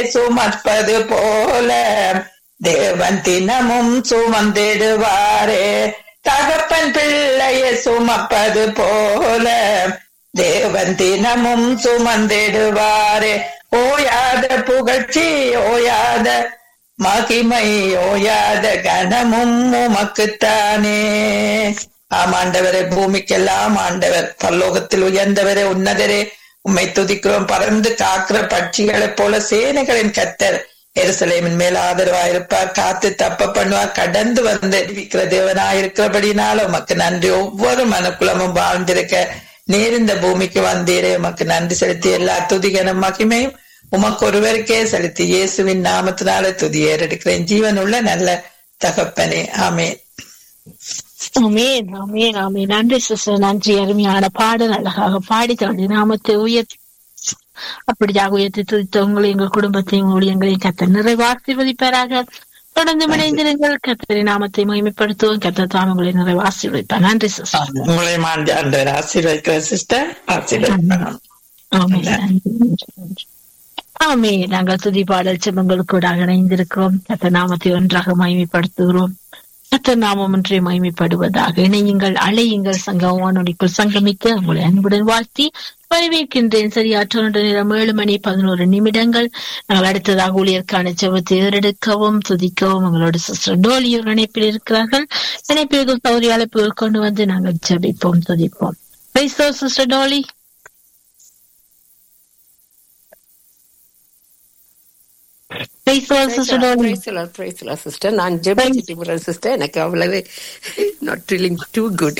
சுமப்பது போல தேவன் தினமும் சுமந்திடுவாரே தகப்பன் பிள்ளையை சுமப்பது போல தேவன் தினமும் சுமந்திடுவாரே ஓயாத புகழ்ச்சி ஓயாத மகிமை ஓயாத கனமும் உமக்குத்தானே ஆம் ஆண்டவரே பூமிக்கெல்லாம் ஆண்டவர் பரலோகத்தில் உயர்ந்தவரே உன்னதரே உம்மை துதிக்கிறோம் பறந்து காக்கிற பட்சிகளைப் போல சேனைகளின் கத்தர் எருசலேமின் மேல் ஆதரவாயிருப்பார் காத்து தப்ப பண்ணுவார் கடந்து வந்து அறிவிக்கிற தேவனாயிருக்கிறபடினால உமக்கு நன்றி ஒவ்வொரு மனுக்குலமும் வாழ்ந்திருக்க நேர் இந்த பூமிக்கு வந்தீரே உமக்கு நன்றி செலுத்தி எல்லா துதிகனும் மகிமையும் உமக்கு ஒருவருக்கே செலுத்தி இயேசுவின் நாமத்தினால துதி ஏறெடுக்கிறேன் ஜீவன் உள்ள நல்ல தகப்பனே ஆமேன் ஆமேன் ஆமேன் ஆமேன் நன்றி சிஸ்டர் நன்றி அருமையான பாடல் அழகாக பாடி தோன்றி நாமத்தை உயர்த்தி அப்படியாக உயர்த்தி துதித்த உங்களை எங்கள் குடும்பத்தையும் ஊழியங்களையும் கத்த நிறைவாசிர்வதிப்பாராக தொடர்ந்து இணைந்திருங்கள் கத்தரி நாமத்தை மகிமைப்படுத்துவோம் கத்த தாமங்களை நிறைவாசிர்வதிப்பார் நன்றி சிஸ்டர் உங்களையும் ஆண்டு ஆண்டவர் ஆசீர்வதிக்கிற சிஸ்டர் ஆசீர்வதிப்பார் ஆமென். நன்றி, நன்றி, நன்றி. ஆமே நாங்கள் துதி பாடல் செபங்களுக்கு இணைந்திருக்கிறோம் கத்த நாமத்தை ஒன்றாக மகிமைப்படுத்துகிறோம் கத்த நாமம் ஒன்றே மகிமைப்படுவதாக இணையுங்கள் அலையுங்கள் சங்கம் வானொலிக்குள் சங்கமிக்க உங்களை அன்புடன் வாழ்த்தி வரவேற்கின்றேன் சரியாற்ற நேரம் ஏழு மணி பதினோரு நிமிடங்கள் நாங்கள் அடுத்ததாக ஊழியர்க்கான செவத்தை ஏறெடுக்கவும் துதிக்கவும் உங்களோட சிஸ்டர் டோலியூர் இணைப்பில் இருக்கிறார்கள் இணைப்பிற்கு சௌரிய அழைப்புகள் கொண்டு வந்து நாங்கள் ஜெபிப்போம் துதிப்போம் sister Dolly Praise the Lord, Sister Dolly. Praise the Lord, praise the Lord, sister. நான் ஜெபிச்சிட்டு போறேன் சிஸ்டர் எனக்கு அவ்வளவு not feeling too good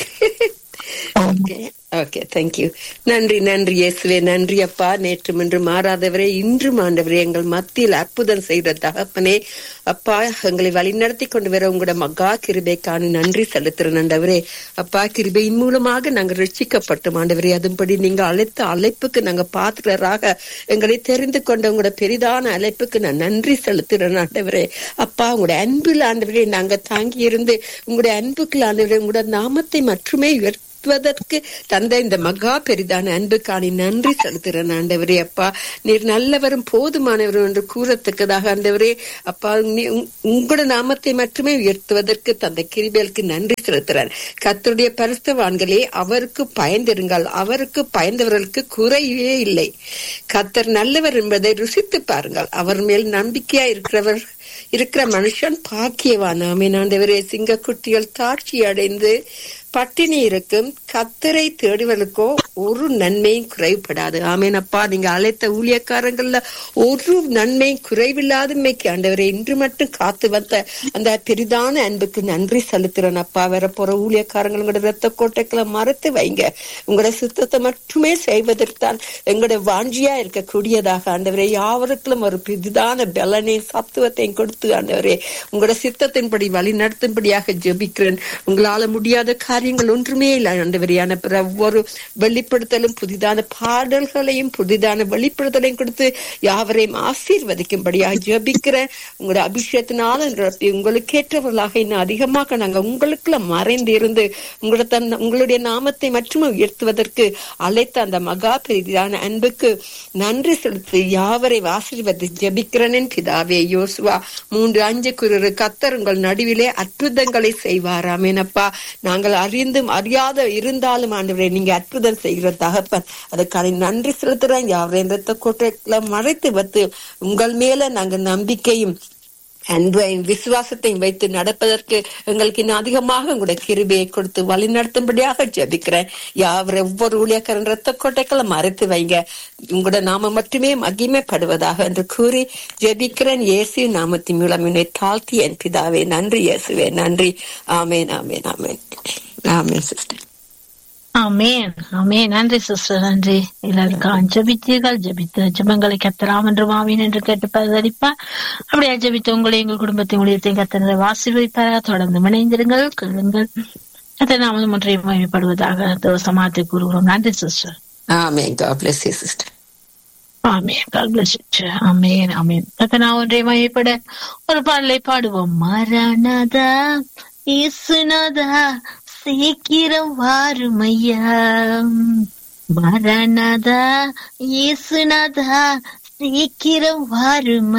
okay okay thank you நன்றி நன்றி இயேசுவே நன்றி அப்பா நேற்று இன்று மாறாதவரே இன்றும் ஆண்டவரே எங்கள் மத்தியில் அற்புதம் செய்த தகப்பனே அப்பா எங்களை வழிநடத்தி கொண்டு வர உங்களோட மகா கிருபைக்கான நன்றி செலுத்துறேன் ஆண்டவரே அப்பா கிருபையின் மூலமாக நாங்கள் ரட்சிக்கப்பட்டோம் ஆண்டவரே அதுபடி நீங்க அழைத்த அழைப்புக்கு நாங்க பாத்திரராக எங்களை தெரிந்து கொண்ட உங்களோட பெரிதான அழைப்புக்கு நான் நன்றி செலுத்துறேன் ஆண்டவரே அப்பா உங்களோட அன்பில் ஆண்டவரே நாங்க தாங்கி இருந்து உங்களுடைய அன்புக்குள் ஆண்டவரே உங்களோட நாமத்தை மட்டுமே உயர்த்துவதற்கு தந்த இந்த மகா பெரிதான அன்புக்காணி நன்றி செலுத்துகிறேன் ஆண்டவரே அப்பா நீர் நல்லவரும் போதுமானவரும் என்று கூறத்தக்கதாக ஆண்டவரே அப்பா நீ- உங்- உங்களோட நாமத்தை மட்டுமே உயர்த்துவதற்கு தந்த கிருபேலுக்கு நன்றி செலுத்துறேன் கர்த்தருடைய பரிசுத்தவான்களே அவருக்கு பயந்திருங்கள் அவருக்கு பயந்தவர்களுக்கு குறையே இல்லை கர்த்தர் நல்லவர் என்பதை ருசித்து பாருங்கள் அவர் மேல் நம்பிக்கையா இருக்கிறவர் இருக்கிற மனுஷன் பாக்கியவான் ஆமீன் ஆண்டவரே சிங்கக்குட்டிகள் தாட்சி அடைந்து பட்டினி இருக்கும் கத்தரை தேடுவதற்கோ ஒரு நன்மையும் குறைபடாது ஆமேன் அப்பா நீங்க அழைத்த ஊழியக்காரங்கள்ல ஒரு நன்மையும் குறைவில்லாதமைக்கு ஆண்டவரே இன்று மட்டும் காத்து வந்த அந்த பெரிதான அன்புக்கு நன்றி செலுத்துறேன் அப்பா வரப்போற ஊழியக்காரங்களோட ரத்த கோட்டைகளை மறைத்து வைங்க உங்களோட சித்தத்தை மட்டுமே செய்வதற்குத்தான் எங்களோட வாஞ்சியா இருக்கக்கூடியதாக ஆண்டவரே யாவருக்கும் ஒரு பெரிதான பலனையும் சத்துவத்தையும் கொடுத்து ஆண்டவரே உங்களோட சித்தத்தின்படி வழி நடத்தும்படியாக ஜெபிக்கிறேன் உங்களால முடியாத காரியங்கள் ஒன்றுமே இல்லை ஆண்டவரே அனுப்புற ஒவ்வொரு வெளிப்படுத்தலும் புதிதான பாடல்களையும் புதிதான வெளிப்படுத்தலையும் கொடுத்து யாவரையும் ஆசீர்வதிக்கும்படியாக ஜெபிக்கிறேன் உங்களோட அபிஷேகத்தினால நிரப்பி உங்களுக்கு ஏற்றவர்களாக இன்னும் அதிகமாக நாங்க உங்களுக்குள்ள மறைந்து இருந்து உங்களோட தன் உங்களுடைய நாமத்தை மட்டுமே உயர்த்துவதற்கு அழைத்த அந்த மகா பெரிதான அன்புக்கு நன்றி செலுத்தி யாவரை ஆசீர்வதி ஜெபிக்கிறேன் பிதாவே யோசுவா மூன்று அஞ்சு குரு கத்தர் உங்கள் நடுவிலே அற்புதங்களை செய்வாராமேனப்பா நாங்கள் அறிந்தும் அறியாத இருந்தாலும் ஆண்டவரே நீங்க அற்புதம் செய்கிற தகப்பன் அதுக்கான நன்றி செலுத்துறேன் யாவரையும் ரத்த கோட்டைகளை மறைத்து வைத்து உங்கள் மேல நாங்க நம்பிக்கையும் அன்பையும் விசுவாசத்தையும் வைத்து நடப்பதற்கு எங்களுக்கு இன்னும் அதிகமாக உங்களுடைய கிருபையை கொடுத்து வழி நடத்தும்படியாக ஜெபிக்கிறேன் யாவர் ஒவ்வொரு ஊழியக்காரன் ரத்த கோட்டைகளை மறைத்து வைங்க உங்களோட நாம மட்டுமே மகிமைப்படுவதாக என்று கூறி ஜெபிக்கிறேன் இயேசு நாமத்தின் மூலம் என்னை தாழ்த்தி என் பிதாவே நன்றி இயேசுவே நன்றி ஆமேன் ஆமேன் ஆமேன் ஆமேன் சிஸ்டர் ஆமேன் ஆமேன் நன்றி சிஸ்டர் நன்றி எல்லாருக்கும் ஜபித்தீர்கள் ஜபித்த ஜபங்களை கத்தராம் என்று மாவீன் என்று கேட்டு பரிதளிப்பா அப்படியே ஜபித்த உங்களை எங்கள் குடும்பத்தை ஊழியத்தையும் கத்தனரை வாசிவைப்பாராக தொடர்ந்து இணைந்திருங்கள் கேளுங்கள் கத்தர் நாமம் ஒன்றை மகிமைப்படுவதாக தோசமாத்தை கூறுகிறோம் நன்றி சிஸ்டர் ஆமேன் God bless you sister ஆமேன் God bless you. ஆமேன் ஆமேன் கத்தர் நான் ஒன்றை மகிமைப்பட ஒரு பாடலை பாடுவோம் மரணதா இயேசுநாதா சீக்கிரம் வாருமையா மரணதா இயேசுநாதா சீக்கிரம் வாருமையா